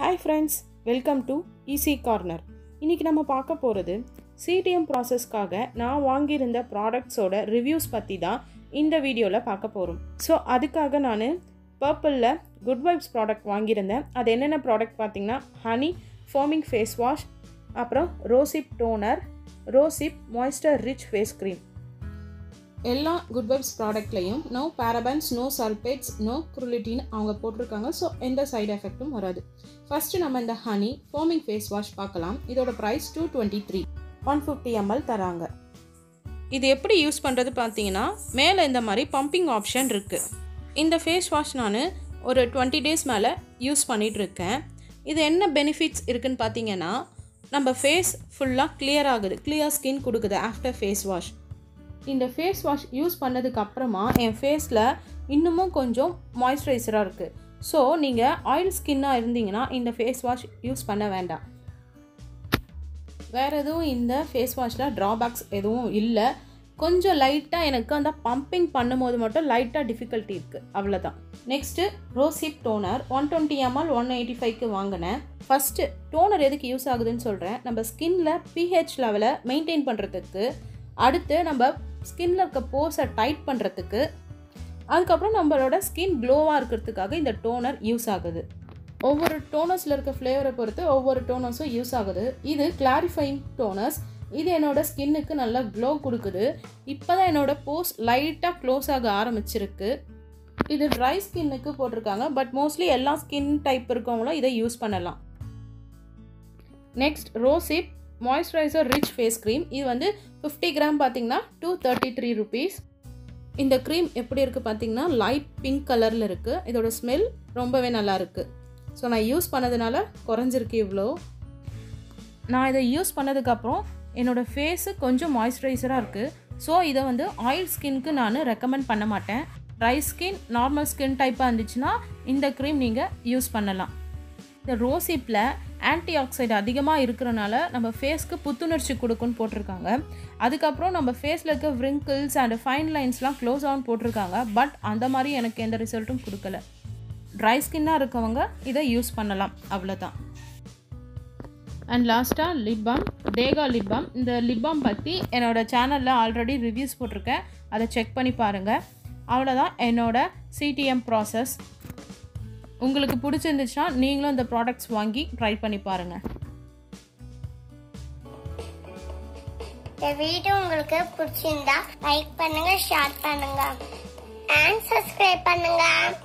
hi friends welcome to easy corner இன்றைக்கி நம்ம பார்க்க போகிறது சிடிஎம் ப்ராசஸ்க்காக நான் வாங்கியிருந்த ப்ராடக்ட்ஸோட ரிவ்யூஸ் பற்றி தான் இந்த வீடியோவில் பார்க்க போகிறோம் ஸோ அதுக்காக நான் பர்பிளில் குட் வைப்ஸ் ப்ராடக்ட் வாங்கியிருந்தேன் அது என்னென்ன ப்ராடக்ட் பார்த்தீங்கன்னா ஹனி ஃபோமிங் ஃபேஸ் வாஷ் அப்புறம் rosehip toner rosehip moisture rich face cream எல்லா குட் வைப்ஸ் ப்ராடக்ட்லையும் no parabens no sulphates no குருலிட்டின்னு அவங்க போட்டிருக்காங்க ஸோ எந்த சைடு எஃபெக்ட்டும் வராது ஃபஸ்ட்டு நம்ம இந்த ஹனி ஃபோமிங் ஃபேஸ் வாஷ் பார்க்கலாம் இதோட price two twenty three one fifty ML தராங்க இது எப்படி யூஸ் பண்ணுறது பார்த்தீங்கன்னா மேலே இந்த மாதிரி பம்பிங் ஆப்ஷன் இருக்குது இந்த ஃபேஸ் வாஷ் நான் ஒரு டுவெண்ட்டி டேஸ் மேலே யூஸ் பண்ணிகிட்ருக்கேன் இது என்ன பெனிஃபிட்ஸ் இருக்குன்னு பார்த்தீங்கன்னா நம்ம ஃபேஸ் ஃபுல்லாக கிளியர் ஆகுது கிளியர் ஸ்கின் கொடுக்குது ஆஃப்டர் ஃபேஸ் வாஷ் இந்த ஃபேஸ் வாஷ் யூஸ் பண்ணதுக்கு அப்புறமா என் ஃபேஸில் இன்னமும் கொஞ்சம் மாய்ஸ்சரைசராக இருக்குது ஸோ நீங்கள் ஆயில் ஸ்கின்னாக இருந்தீங்கன்னா இந்த ஃபேஸ் வாஷ் யூஸ் பண்ண வேண்டாம் வேறு எதுவும் இந்த ஃபேஸ் வாஷில் ட்ராபேக்ஸ் எதுவும் இல்லை கொஞ்சம் லைட்டாக எனக்கு அந்த பம்பிங் பண்ணும்போது மட்டும் லைட்டாக டிஃபிகல்ட்டி இருக்குது அவ்வளோதான் next rosehip toner one twenty ML one eighty ஃபைவ்க்கு வாங்கினேன் ஃபஸ்ட்டு டோனர் எதுக்கு யூஸ் ஆகுதுன்னு சொல்கிறேன் நம்ம ஸ்கின்ல பிஹெச் லெவலை மெயின்டைன் பண்ணுறதுக்கு அடுத்து நம்ம ஸ்கின்ல இருக்க போர்ஸை டைட் பண்ணுறதுக்கு அதுக்கப்புறம் நம்மளோட ஸ்கின் க்ளோவாக இருக்கிறதுக்காக இந்த டோனர் யூஸ் ஆகுது ஒவ்வொரு டோனர்ஸில் இருக்க ஃப்ளேவரை பொறுத்து ஒவ்வொரு டோனர்ஸும் யூஸ் ஆகுது இது கிளாரிஃபைங் டோனர்ஸ் இது என்னோட ஸ்கின்னுக்கு நல்லா க்ளோ கொடுக்குது இப்போ தான் என்னோட போஸ் லைட்டாக க்ளோஸ் ஆக ஆரம்பிச்சிருக்கு இது ட்ரை ஸ்கின்னுக்கு போட்டிருக்காங்க பட் மோஸ்ட்லி எல்லா ஸ்கின் டைப் இருக்கவங்களும் இதை யூஸ் பண்ணலாம் next rosehip moisturiser rich face cream இது வந்து ஃபிஃப்டி கிராம் பார்த்தீங்கன்னா டூ தேர்ட்டி த்ரீ ருபீஸ் இந்த க்ரீம் எப்படி இருக்குது பார்த்தீங்கன்னா லைட் பிங்க் கலரில் இருக்குது இதோட ஸ்மெல் ரொம்பவே நல்லா இருக்குது ஸோ நான் யூஸ் பண்ணதுனால குறைஞ்சிருக்கு இவ்வளோ நான் இதை யூஸ் பண்ணதுக்கப்புறம் என்னோடய ஃபேஸு கொஞ்சம் மாய்ஸ்சரைசராக இருக்குது ஸோ இதை வந்து ஆயில் ஸ்கின்க்கு நான் ரெக்கமெண்ட் பண்ண மாட்டேன் ட்ரை ஸ்கின் நார்மல் ஸ்கின் டைப்பாக இருந்துச்சுன்னா இந்த க்ரீம் நீங்கள் யூஸ் பண்ணலாம் இந்த ரோசிப்பில் ஆன்டி ஆக்சைடு அதிகமாக இருக்கிறனால நம்ம ஃபேஸ்க்கு புத்துணர்ச்சி கொடுக்குன்னு போட்டிருக்காங்க அதுக்கப்புறம் நம்ம ஃபேஸில் இருக்க விரிங்கிள்ஸ் அண்ட் ஃபைன் லைன்ஸ்லாம் க்ளோஸ் ஆகும் போட்டிருக்காங்க பட் அந்த மாதிரி எனக்கு எந்த ரிசல்ட்டும் கொடுக்கல ட்ரை ஸ்கின்னாக இருக்கவங்க இதை யூஸ் பண்ணலாம் அவ்வளோதான் அண்ட் லாஸ்ட்டாக லிப் பாம் தேகா லிப் பாம் இந்த லிப் பாம் பற்றி என்னோடய சேனலில் ஆல்ரெடி ரிவ்யூஸ் போட்டிருக்கேன் அதை செக் பண்ணி பாருங்கள் அவ்வளோதான் என்னோடய சிடிஎம் ப்ராசஸ் உங்களுக்கு பிடிச்சிருந்துச்சுன்னா நீங்களும் இந்த ப்ராடக்ட்ஸ் வாங்கி ட்ரை பண்ணி பாருங்கள் இந்த வீடியோ உங்களுக்கு பிடிச்சிருந்தா லைக் பண்ணுங்க ஷேர் பண்ணுங்க அண்ட் சப்ஸ்கிரைப் பண்ணுங்க